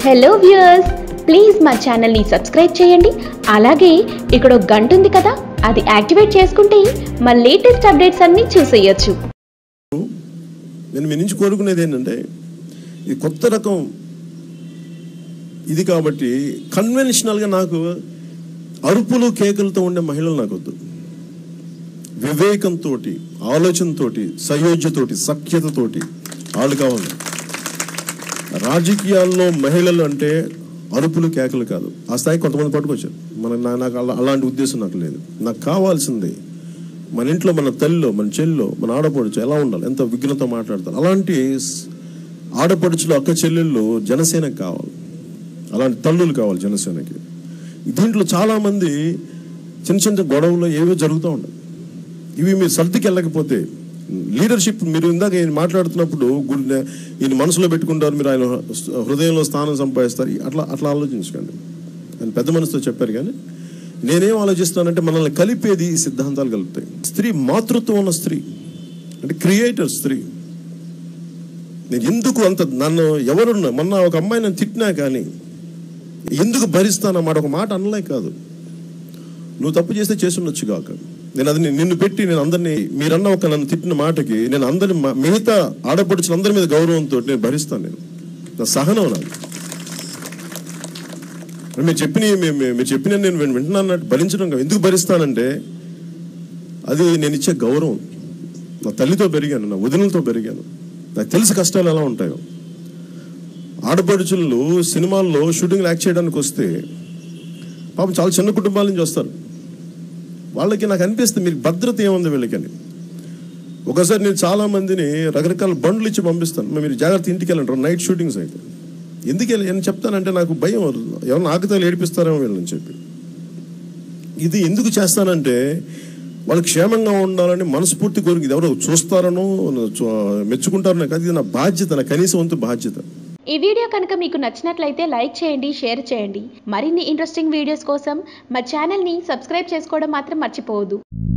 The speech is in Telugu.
హలో వ్యూయర్స్ ప్లీజ్ మా ఛానల్ని సబ్స్క్రైబ్ చేయండి అలాగే ఇక్కడ ఒక గంట ఉంది కదా అది యాక్టివేట్ చేసుకుంటే మా లేటెస్ట్ అప్డేట్స్ అన్నీ చూసేయొచ్చు నేను మీ నుంచి కోరుకునేది ఏంటంటే ఇది కొత్త రకం ఇది కాబట్టి కన్వెన్షనల్గా నాకు అరుపులు కేకలతో ఉండే మహిళలు నాకు వద్దు వివేకంతో ఆలోచనతోటి సయోధ్యతోటి సఖ్యతతోటి వాళ్ళు కావాలి రాజకీయాల్లో మహిళలు అంటే అరుపులు కేకలు కాదు ఆ స్థాయి కొంతమంది పట్టుకొచ్చారు మన నా- నాకు అలా- అలాంటి ఉద్దేశం నాకు లేదు నాకు కావాల్సింది మన ఇంట్లో మన తల్లిలో మన చెల్లిలో మన ఆడపడుచు ఎలా ఉండాలి ఎంత విఘ్నతో మాట్లాడతారు అలాంటి స్- ఆడపడుచులు అక్క చెల్లెళ్ళు జనసేనకు కావాలి అలాంటి తల్లులు కావాలి జనసేనకి దీంట్లో చాలా మంది చిన్న చిన్న గొడవలు ఏవో జరుగుతూ ఉంటాయి ఇవి మీరు సర్దికి వెళ్ళకపోతే లీడర్షిప్ మీరు ఇందాక ఈయన మాట్లాడుతున్నప్పుడు గుడి ఈయన మనసులో పెట్టుకుంటారు మీరు ఆయన హృదయంలో స్థానం సంపాదిస్తారు అట్లా అట్లా ఆలోచించకండి ఆయన పెద్ద మనసుతో చెప్పారు కానీ నేనేం ఆలోచిస్తానంటే మనల్ని కలిపేది ఈ సిద్ధాంతాలు కలుపుతాయి స్త్రీ మాతృత్వం ఉన్న స్త్రీ అంటే క్రియేటర్ స్త్రీ నేను ఎందుకు అంత నన్ను ఎవరున్నా మొన్న ఒక అమ్మాయి నన్ను తిట్టినా కానీ ఎందుకు భరిస్తానన్నమాట ఒక మాట అనలే కాదు నువ్వు తప్పు చేస్తే చేసుండొచ్చు కాక నేను అది ని- నిన్ను పెట్టి నేను అందరినీ మీరన్న ఒక నన్ను తిట్టిన మాటకి నేను అందరి మా- మిగతా ఆడపడుచులు అందరి మీద గౌరవంతో నేను భరిస్తాను నేను నా సహనం నాకు మరి మీరు చెప్పిన మీ- మీ- మీరు చెప్పిన నేను విన్- వింటున్నాను భరించడం కాదు. ఎందుకు భరిస్తానంటే అది నేను ఇచ్చే గౌరవం నా తల్లితో పెరిగాను నా వదినలతో పెరిగాను నాకు తెలుసు కష్టాలు ఎలా ఉంటాయో ఆడపడుచులు సినిమాల్లో షూటింగ్లు యాక్ట్ చేయడానికి వస్తే పాపం చాలా చిన్న కుటుంబాల నుంచి వస్తారు వాళ్ళకి నాకు అనిపిస్తుంది మీకు భద్రత ఏముంది వీళ్ళకని ఒకసారి నేను చాలా మందిని రకరకాల బండ్లు ఇచ్చి పంపిస్తాను మరి మీరు జాగ్రత్త ఇంటికి వెళ్ళండి నైట్ షూటింగ్స్ అయితే ఎందుకు వెళ్ళి నేను చెప్తానంటే నాకు భయం ఎవరిని ఆకతాలు ఏడిపిస్తారేమో వీళ్ళని చెప్పి ఇది ఎందుకు చేస్తానంటే వాళ్ళు క్షేమంగా ఉండాలని మనస్ఫూర్తి కోరిక ఇది ఎవరో చూస్తారనో చూ- మెచ్చుకుంటారనో కాదు ఇది నా బాధ్యత నా కనీసం వంతు బాధ్యత ఈ వీడియో కనుక మీకు నచ్చినట్లయితే లైక్ చేయండి షేర్ చేయండి మరిన్ని ఇంట్రెస్టింగ్ వీడియోస్ కోసం మా ఛానల్ని సబ్స్క్రైబ్ చేసుకోవడం మాత్రం మర్చిపోవద్దు